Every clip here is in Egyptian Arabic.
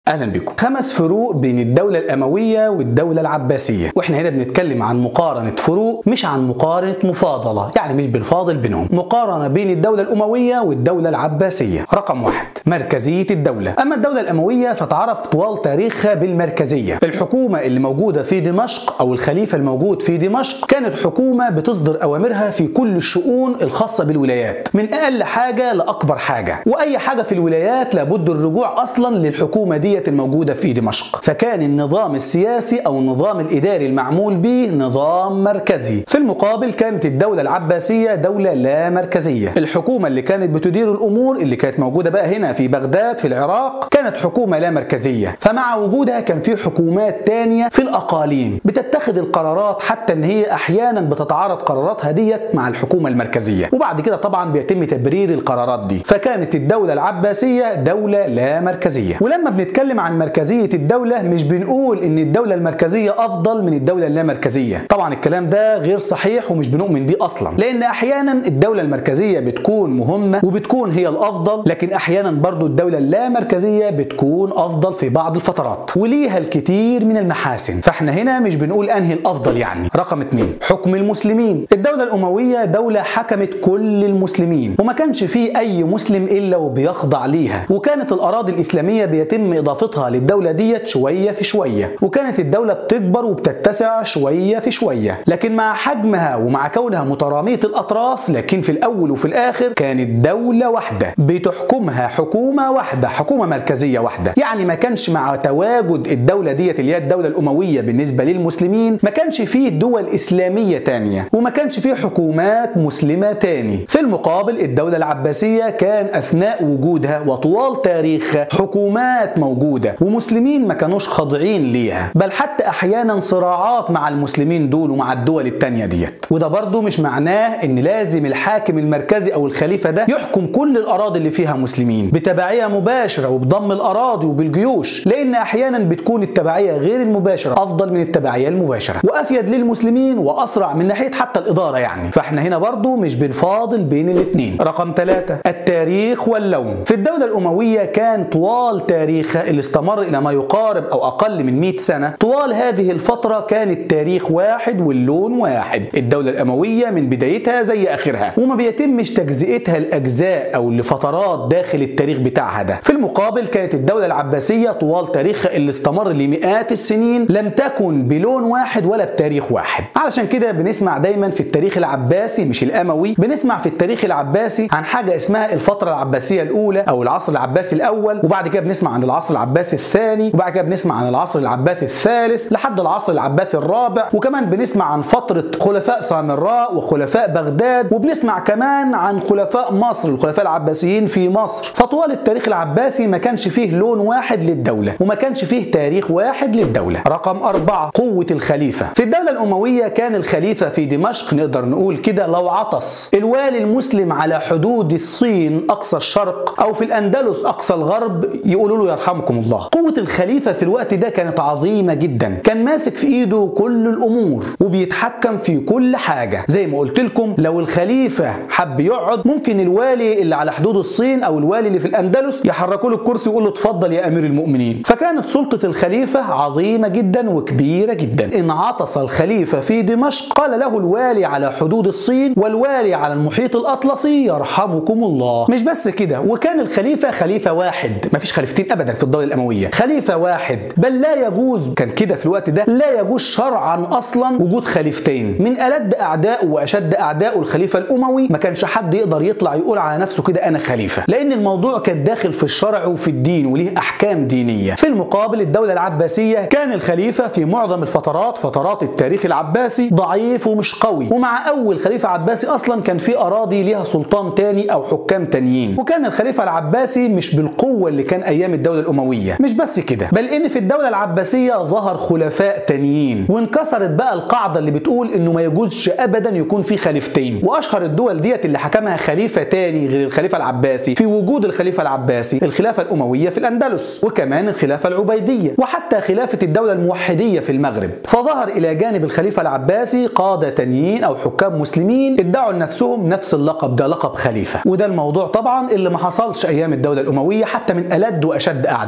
اهلا بكم خمس فروق بين الدولة الاموية والدولة العباسية واحنا هنا بنتكلم عن مقارنة فروق مش عن مقارنة مفاضلة يعني مش بنفاضل بينهم مقارنة بين الدولة الاموية والدولة العباسية رقم واحد مركزية الدولة اما الدولة الاموية فتعرف طوال تاريخها بالمركزية الحكومة اللي موجودة في دمشق او الخليفة الموجود في دمشق كانت حكومة بتصدر اوامرها في كل الشؤون الخاصة بالولايات من اقل حاجة لاكبر حاجة واي حاجة في الولايات لابد الرجوع اصلا للحكومة دي الموجودة في دمشق فكان النظام السياسي أو النظام الإداري المعمول به نظام مركزي في المقابل كانت الدولة العباسية دولة لا مركزية الحكومة اللي كانت بتدير الأمور اللي كانت موجودة بقى هنا في بغداد في العراق كانت حكومة لا مركزية فمع وجودها كان في حكومات تانية في الأقاليم بتتخذ القرارات حتى إن هي أحيانا بتتعارض قراراتها ديت مع الحكومة المركزية وبعد كده طبعا بيتم تبرير القرارات دي فكانت الدولة العباسية دولة لا مركزية ولما بنتكلم بنتكلم عن مركزية الدولة مش بنقول ان الدولة المركزية افضل من الدولة اللامركزية طبعا الكلام ده غير صحيح ومش بنؤمن بيه اصلا لان احيانا الدولة المركزية بتكون مهمة وبتكون هي الافضل لكن احيانا برضو الدولة اللامركزية بتكون افضل في بعض الفترات وليها الكثير من المحاسن فاحنا هنا مش بنقول انهي الافضل يعني رقم اتنين حكم المسلمين الدولة الاموية دولة حكمت كل المسلمين وما كانش فيه اي مسلم الا وبيخضع ليها وكانت الاراضي الاسلامية بيتم اضافتها اضافتها للدوله ديت شويه في شويه وكانت الدوله بتكبر وبتتسع شويه في شويه لكن مع حجمها ومع كونها متراميه الاطراف لكن في الاول وفي الاخر كانت دوله واحده بتحكمها حكومه واحده حكومه مركزيه واحده يعني ما كانش مع تواجد الدوله ديت اللي هي الدوله الامويه بالنسبه للمسلمين ما كانش فيه دول اسلاميه تانية وما كانش فيه حكومات مسلمه تاني في المقابل الدوله العباسيه كان اثناء وجودها وطوال تاريخها حكومات موجوده موجودة ومسلمين ما كانوش خاضعين ليها بل حتى أحيانا صراعات مع المسلمين دول ومع الدول التانية ديت وده برضو مش معناه إن لازم الحاكم المركزي أو الخليفة ده يحكم كل الأراضي اللي فيها مسلمين بتبعية مباشرة وبضم الأراضي وبالجيوش لأن أحيانا بتكون التبعية غير المباشرة أفضل من التبعية المباشرة وأفيد للمسلمين وأسرع من ناحية حتى الإدارة يعني فإحنا هنا برضو مش بنفاضل بين الاثنين رقم ثلاثة التاريخ واللون في الدولة الأموية كان طوال تاريخها اللي استمر إلى ما يقارب أو أقل من 100 سنة طوال هذه الفترة كان التاريخ واحد واللون واحد الدولة الأموية من بدايتها زي آخرها وما بيتمش تجزئتها لأجزاء أو لفترات داخل التاريخ بتاعها ده في المقابل كانت الدولة العباسية طوال تاريخها اللي استمر لمئات السنين لم تكن بلون واحد ولا بتاريخ واحد علشان كده بنسمع دايما في التاريخ العباسي مش الأموي بنسمع في التاريخ العباسي عن حاجة اسمها الفترة العباسية الأولى أو العصر العباسي الأول وبعد كده بنسمع عن العصر العباسي الثاني وبعد كده بنسمع عن العصر العباسي الثالث لحد العصر العباسي الرابع وكمان بنسمع عن فترة خلفاء سامراء وخلفاء بغداد وبنسمع كمان عن خلفاء مصر الخلفاء العباسيين في مصر فطوال التاريخ العباسي ما كانش فيه لون واحد للدولة وما كانش فيه تاريخ واحد للدولة رقم أربعة قوة الخليفة في الدولة الأموية كان الخليفة في دمشق نقدر نقول كده لو عطس الوالي المسلم على حدود الصين أقصى الشرق أو في الأندلس أقصى الغرب يقولوا له يرحمكم الله قوة الخليفة في الوقت ده كانت عظيمة جدا كان ماسك في ايده كل الامور وبيتحكم في كل حاجة زي ما قلت لكم لو الخليفة حب يقعد ممكن الوالي اللي على حدود الصين او الوالي اللي في الاندلس يحركوا له الكرسي ويقول له اتفضل يا امير المؤمنين فكانت سلطة الخليفة عظيمة جدا وكبيرة جدا ان عطس الخليفة في دمشق قال له الوالي على حدود الصين والوالي على المحيط الاطلسي يرحمكم الله مش بس كده وكان الخليفة خليفة واحد مفيش خليفتين ابدا في الدولة الاموية خليفة واحد بل لا يجوز كان كده في الوقت ده لا يجوز شرعا اصلا وجود خليفتين من ألد أعدائه وأشد أعدائه الخليفة الأموي ما كانش حد يقدر يطلع يقول على نفسه كده أنا خليفة لأن الموضوع كان داخل في الشرع وفي الدين وليه أحكام دينية في المقابل الدولة العباسية كان الخليفة في معظم الفترات فترات التاريخ العباسي ضعيف ومش قوي ومع أول خليفة عباسي أصلا كان في أراضي ليها سلطان تاني أو حكام تانيين وكان الخليفة العباسي مش بالقوة اللي كان أيام الدولة الأموية مش بس كده بل إن في الدولة العباسية ظهر خلفاء تانيين وانكسرت بقى القاعدة اللي بتقول انه ما يجوزش ابدا يكون في خليفتين واشهر الدول ديت اللي حكمها خليفة تاني غير الخليفة العباسي في وجود الخليفة العباسي الخلافة الاموية في الاندلس وكمان الخلافة العبيدية وحتى خلافة الدولة الموحدية في المغرب فظهر الى جانب الخليفة العباسي قادة تانيين او حكام مسلمين ادعوا لنفسهم نفس اللقب ده لقب خليفة وده الموضوع طبعا اللي ما حصلش ايام الدولة الاموية حتى من الد واشد اعدائها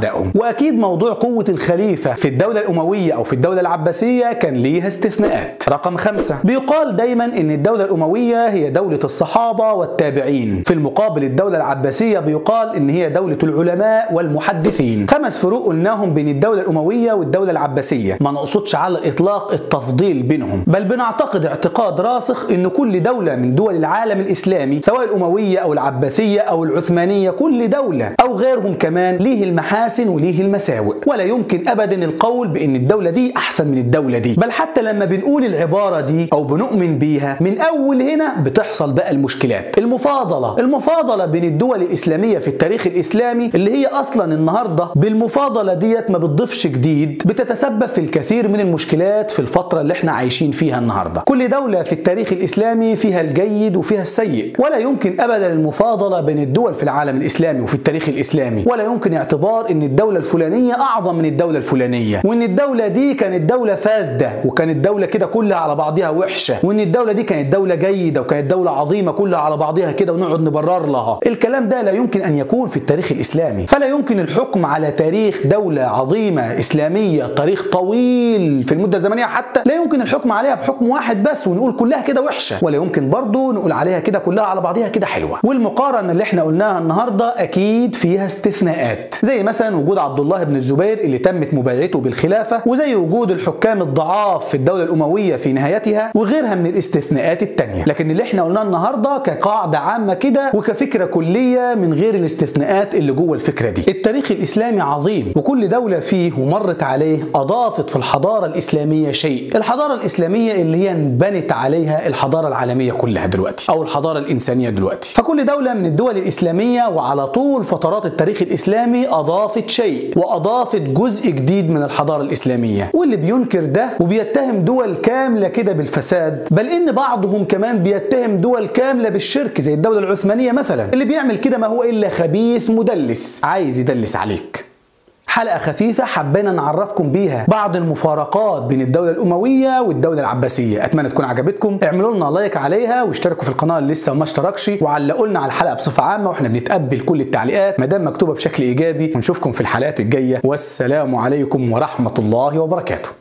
خلافهم واكيد موضوع قوه الخليفه في الدوله الامويه او في الدوله العباسيه كان ليها استثناءات رقم خمسة بيقال دايما ان الدوله الامويه هي دوله الصحابه والتابعين في المقابل الدوله العباسيه بيقال ان هي دوله العلماء والمحدثين خمس فروق قلناهم بين الدوله الامويه والدوله العباسيه ما نقصدش على الاطلاق التفضيل بينهم بل بنعتقد اعتقاد راسخ ان كل دوله من دول العالم الاسلامي سواء الامويه او العباسيه او العثمانيه كل دوله او غيرهم كمان ليه المحاسن وليه المساوئ ولا يمكن ابدا القول بان الدوله دي احسن من الدوله دي بل حتى لما بنقول العباره دي او بنؤمن بيها من اول هنا بتحصل بقى المشكلات المفاضله المفاضله بين الدول الاسلاميه في التاريخ الاسلامي اللي هي اصلا النهارده بالمفاضله ديت ما بتضيفش جديد بتتسبب في الكثير من المشكلات في الفتره اللي احنا عايشين فيها النهارده كل دوله في التاريخ الاسلامي فيها الجيد وفيها السيء ولا يمكن ابدا المفاضله بين الدول في العالم الاسلامي وفي التاريخ الاسلامي ولا يمكن اعتبار ان الدوله الفلانيه اعظم من الدوله الفلانيه وان الدوله دي كانت دوله فاسده وكانت دوله كده كلها على بعضها وحشه وان الدوله دي كانت دوله جيده وكانت دوله عظيمه كلها على بعضها كده ونقعد نبرر لها الكلام ده لا يمكن ان يكون في التاريخ الاسلامي فلا يمكن الحكم على تاريخ دوله عظيمه اسلاميه تاريخ طويل في المده الزمنيه حتى لا يمكن الحكم عليها بحكم واحد بس ونقول كلها كده وحشه ولا يمكن برضه نقول عليها كده كلها على بعضها كده حلوه والمقارنه اللي احنا قلناها النهارده اكيد فيها استثناءات زي مثلا وجود عبد الله بن الزبير اللي تمت مبايعته بالخلافه وزي وجود الحكام الضعاف في الدوله الامويه في نهايتها وغيرها من الاستثناءات التانيه لكن اللي احنا قلناه النهارده كقاعده عامه كده وكفكره كليه من غير الاستثناءات اللي جوه الفكره دي التاريخ الاسلامي عظيم وكل دوله فيه ومرت عليه اضافت في الحضاره الاسلاميه شيء الحضاره الاسلاميه اللي هي انبنت عليها الحضاره العالميه كلها دلوقتي او الحضاره الانسانيه دلوقتي فكل دوله من الدول الاسلاميه وعلى طول فترات التاريخ الاسلامي اضافت شيء واضافت جزء جديد من الحضاره الاسلاميه واللي بينكر ده وبيتهم دول كامله كده بالفساد بل ان بعضهم كمان بيتهم دول كامله بالشرك زي الدوله العثمانيه مثلا اللي بيعمل كده ما هو الا خبيث مدلس عايز يدلس عليك حلقة خفيفة حبينا نعرفكم بيها بعض المفارقات بين الدولة الأموية والدولة العباسية أتمنى تكون عجبتكم اعملوا لنا لايك عليها واشتركوا في القناة اللي لسه ما اشتركش وعلقوا لنا على الحلقة بصفة عامة واحنا بنتقبل كل التعليقات ما دام مكتوبة بشكل إيجابي ونشوفكم في الحلقات الجاية والسلام عليكم ورحمة الله وبركاته